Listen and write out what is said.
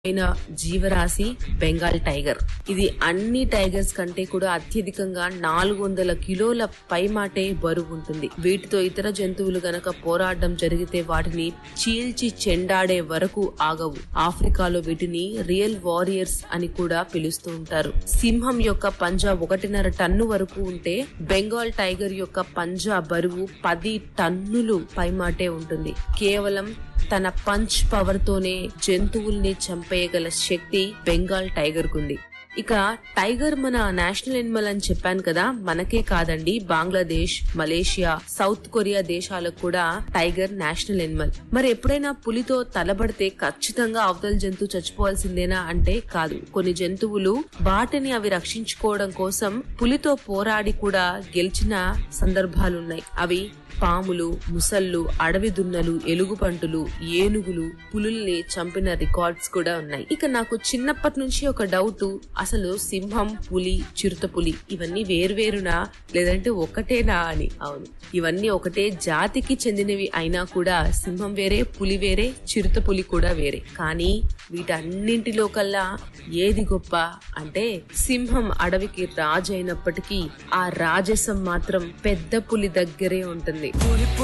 అయిన జీవరాశి బెంగాల్ టైగర్ ఇది అన్ని టైగర్స్ కంటే కూడా అత్యధికంగా నాలుగు వందల కిలోల పైమాటే బరువు ఉంటుంది వీటితో ఇతర జంతువులు గనక పోరాడడం జరిగితే వాటిని చీల్చి చెండాడే వరకు ఆగవు ఆఫ్రికాలో వీటిని రియల్ వారియర్స్ అని కూడా పిలుస్తూ ఉంటారు సింహం యొక్క పంజా ఒకటిన్నర టన్ను వరకు ఉంటే బెంగాల్ టైగర్ యొక్క పంజా బరువు పది టన్నులు పైమాటే ఉంటుంది కేవలం తన పంచ్ పవర్ తోనే జంతువుల్ని చంపేయగల శక్తి బెంగాల్ టైగర్ కుంది ఇక టైగర్ మన నేషనల్ ఎనిమల్ అని చెప్పాను కదా మనకే కాదండి బంగ్లాదేశ్ మలేషియా సౌత్ కొరియా దేశాలకు కూడా టైగర్ నేషనల్ ఎనిమల్ మరి ఎప్పుడైనా పులితో తలబడితే ఖచ్చితంగా అవతల జంతువు చచ్చిపోవాల్సిందేనా అంటే కాదు కొన్ని జంతువులు వాటిని అవి రక్షించుకోవడం కోసం పులితో పోరాడి కూడా గెలిచిన సందర్భాలున్నాయి అవి పాములు ముసళ్ళు అడవి దున్నలు ఎలుగుబంటులు ఏనుగులు పులుల్ని చంపిన రికార్డ్స్ కూడా ఉన్నాయి ఇక నాకు చిన్నప్పటి నుంచి ఒక డౌట్ అసలు సింహం పులి చిరుత పులి ఇవన్నీ వేరువేరునా లేదంటే ఒకటేనా అని అవును ఇవన్నీ ఒకటే జాతికి చెందినవి అయినా కూడా సింహం వేరే పులి వేరే చిరుత పులి కూడా వేరే కానీ వీటన్నింటిలో కల్లా ఏది గొప్ప అంటే సింహం అడవికి రాజు అయినప్పటికీ ఆ రాజసం మాత్రం పెద్ద పులి దగ్గరే ఉంటుంది